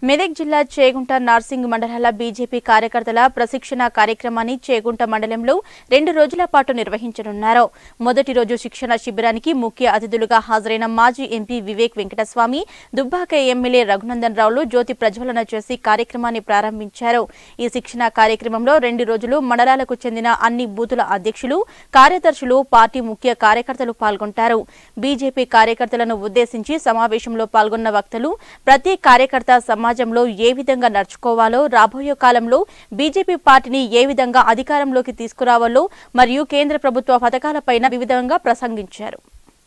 మెదక్ జిల్లా చేగుంట నార్సింగ్ మండలాల బీజేపీ కార్యకర్తల ప్రశిక్షణ కార్యక్రమాన్ని చేగుంట మండలంలో రెండు రోజుల పాటు నిర్వహించనున్నారు మొదటి రోజు శిక్షణ శిబిరానికి ముఖ్య అతిథులుగా హాజరైన మాజీ ఎంపీ వివేక్ వెంకటస్వామి దుబ్బాక ఎమ్మెల్యే రఘునందన్ రావులు జ్యోతి ప్రజ్వలన చేసి కార్యక్రమాన్ని ప్రారంభించారు ఈ శిక్షణ కార్యక్రమంలో రెండు రోజులు మండలాలకు చెందిన అన్ని బూతుల అధ్యక్షులు కార్యదర్శులు పార్టీ ముఖ్య కార్యకర్తలు పాల్గొంటారు బీజేపీ కార్యకర్తలను ఉద్దేశించి సమావేశంలో పాల్గొన్న వక్తలు ప్రతి కార్యకర్త సమాజంలో ఏ విధంగా నడుచుకోవాలో రాబోయే కాలంలో బీజేపీ పార్టీని ఏ విధంగా అధికారంలోకి తీసుకురావాలో మరియు కేంద్ర ప్రభుత్వ పథకాలపైన వివిధంగా ప్రసంగించారు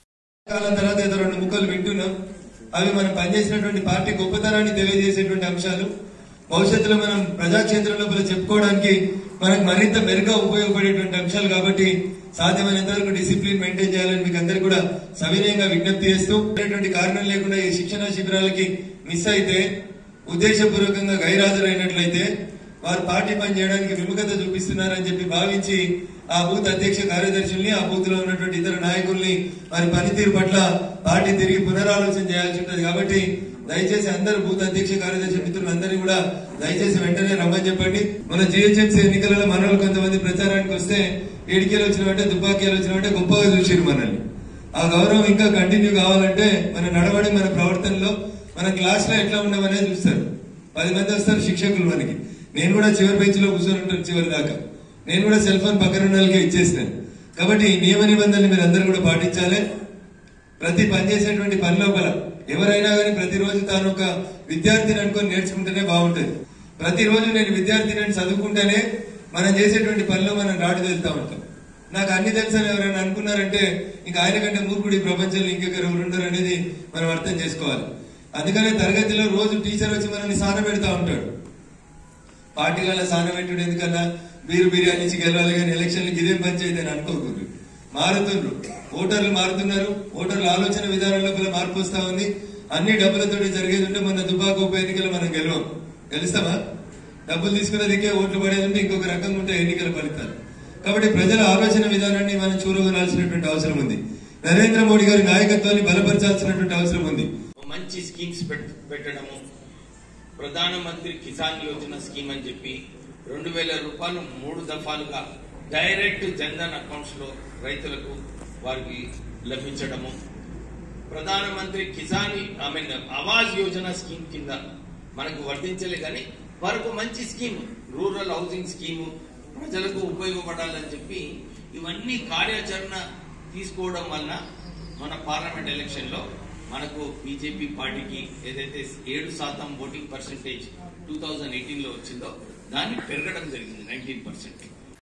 కాలం తర్వాత ఏదో రెండు ముక్కలు వింటున్నాం అవి మనం పనిచేసినటువంటి పార్టీ గొప్పతనాన్ని తెలియజేసేటువంటి అంశాలు భవిష్యత్తులో మనం ప్రజాక్షేత్రం లోపల చెప్పుకోవడానికి మనకు మరింత మెరుగ్గా ఉపయోగపడేటువంటి అంశాలు కాబట్టి సాధ్యమైనంత వరకు డిసిప్లిన్ మెయింటైన్ చేయాలని మీకు అందరు కూడా సవినయంగా విజ్ఞప్తి చేస్తూ ఉన్నటువంటి కారణం లేకుండా ఈ శిక్షణ శిబిరాలకి మిస్ అయితే ఉద్దేశపూర్వకంగా గైరాజరైనట్లయితే వారు పార్టీ పని చేయడానికి విముఖత చూపిస్తున్నారని చెప్పి భావించి ఆ బూత్ అధ్యక్ష కార్యదర్శుల్ని ఆ బూత్ లో ఉన్నటువంటి ఇతర నాయకుల్ని వారి పనితీరు పట్ల పార్టీ తిరిగి పునరాలోచన చేయాల్సి ఉంటుంది కాబట్టి దయచేసి అందరూ బూత్ అధ్యక్ష కార్యదర్శి మిత్రులందరినీ కూడా దయచేసి వెంటనే రమ్మని చెప్పండి మన జిహెచ్ఎంసీ ఎన్నికలలో మనలో కొంతమంది ప్రచారానికి వస్తే ఏడికేలు వచ్చినవంటే దుబ్బాకేలు వచ్చినవంటే గొప్పగా చూసారు మనల్ని ఆ గౌరవం ఇంకా కంటిన్యూ కావాలంటే మన నడవడి మన ప్రవర్తనలో మన క్లాస్ లో ఎట్లా ఉండమనేది చూస్తారు పది మంది వస్తారు శిక్షకులు మనకి నేను కూడా చివరి బెంచ్ లో కూర్చొని ఉంటాను చివరి దాకా నేను కూడా సెల్ ఫోన్ పక్కన ఉన్న వాళ్ళకి ఇచ్చేస్తాను కాబట్టి ఈ నియమ నిబంధనలు మీరు అందరూ కూడా పాటించాలి ప్రతి పని చేసేటువంటి పని లోపల ఎవరైనా కానీ ప్రతిరోజు తాను ఒక విద్యార్థిని అనుకొని నేర్చుకుంటేనే బాగుంటుంది ప్రతిరోజు నేను విద్యార్థిని అని చదువుకుంటేనే మనం చేసేటువంటి పనిలో మనం రాడు వెళ్తా ఉంటాం నాకు అన్ని తెలుసని ఎవరైనా అనుకున్నారంటే ఇంకా ఆయన కంటే మూర్ఖుడు ఈ ప్రపంచంలో ఇంకెవరు ఉండరు అనేది మనం అర్థం చేసుకోవాలి అందుకనే తరగతిలో రోజు టీచర్ వచ్చి మనల్ని సాన పెడతా ఉంటాడు పార్టీలలో సాన పెట్టుడు ఎందుకన్నా బీరు బిర్యానీ నుంచి గెలవాలి కానీ ఎలక్షన్లకి ఇదేం పంచాయతీ అని అనుకోకూడదు మారుతుండ్రు ఓటర్లు మారుతున్నారు ఓటర్ల ఆలోచన విధానం లోపల మార్పు వస్తా ఉంది అన్ని డబ్బులతో జరిగేది ఉంటే మన దుబాక ఉప ఎన్నికలు మనం గెలవం గెలుస్తామా డబ్బులు తీసుకున్న దిక్కే ఓట్లు పడేది ఉంటే ఇంకొక రకంగా ఉంటాయి ఎన్నికల ఫలితాలు కాబట్టి ప్రజల ఆలోచన విధానాన్ని మనం చూరగొనాల్సినటువంటి అవసరం ఉంది నరేంద్ర మోడీ గారి నాయకత్వాన్ని బలపరచాల్సినటువంటి అవసరం ఉంది మంచి స్కీమ్స్ పెట్- పెట్టడము ప్రధానమంత్రి కిసాన్ యోజన స్కీమ్ అని చెప్పి రెండు వేల రూపాయలు మూడు దఫాలుగా డైరెక్ట్ జన్ధన్ అకౌంట్స్ లో రైతులకు వారికి లభించడము Pradhanmantri Kisan I mean Awaz Yojana scheme కింద మనకు వర్తించలే కానీ వారికి మంచి స్కీమ్ రూరల్ హౌసింగ్ స్కీము ప్రజలకు ఉపయోగపడాలని చెప్పి ఇవన్నీ కార్యాచరణ తీసుకోవడం వలన మన పార్లమెంట్ ఎలక్షన్ లో మనకు బీజేపీ పార్టీకి ఏదైతే ఏడు శాతం voting percentage two thousand eighteen లో వచ్చిందో దాన్ని పెరగడం జరిగింది నైన్టీన్ పర్సెంట్